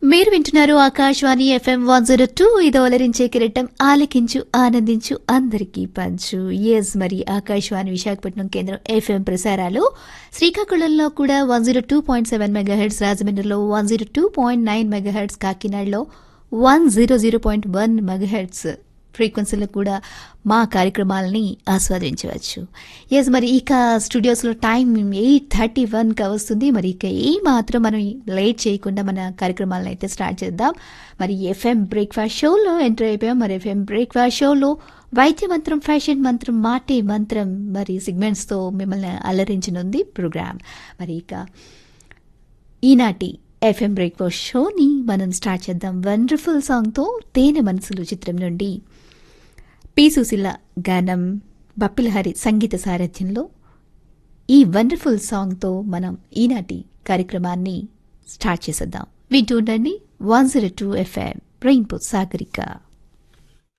మీరు వింటున్నారు Akashvani FM one zero two ఇది అలరించే కిరీటం ఆలకించు ఆనందించు అందరికీ పంచు ఎస్ మరి ఆకాశవాణి విశాఖపట్నం కేంద్రం ఎఫ్ఎం ప్రసారాలు శ్రీకాకుళంలో కూడా one zero two point seven megahertz రాజమండ్రిలో one zero two point nine megahertz కాకినాడలో one zero zero point one megahertz ఫ్రీక్వెన్సీలో కూడా మా కార్యక్రమాలని ఆస్వాదించవచ్చు ఎస్ మరి ఇక స్టూడియోస్లో టైం ఎయిట్ థర్టీ వన్కి వస్తుంది మరి ఇక ఏ మాత్రం మనం లేట్ చేయకుండా మన కార్యక్రమాలను అయితే స్టార్ట్ చేద్దాం మరి ఎఫ్ఎం బ్రేక్ఫాస్ట్ షోలో ఎంటర్ అయిపోయాం మరి ఎఫ్ఎం బ్రేక్ఫాస్ట్ షోలో వైద్య మంత్రం ఫ్యాషన్ మంత్రం మాటే మంత్రం మరి సిగ్మెంట్స్తో మిమ్మల్ని అలరించనుంది ప్రోగ్రామ్ మరి ఇక ఈనాటి ఎఫ్ఎం బ్రేక్ఫాస్ట్ షోని మనం స్టార్ట్ చేద్దాం వండర్ఫుల్ సాంగ్తో తేనె మనసులు చిత్రం నుండి పి సుశీల గానం బప్పిలహరి సంగీత సారథ్యంలో ఈ వండర్ఫుల్ సాంగ్తో మనం ఈనాటి కార్యక్రమాన్ని స్టార్ట్ చేసేద్దాం వింటూ ఉండండి one zero two FM rainbow Sagarika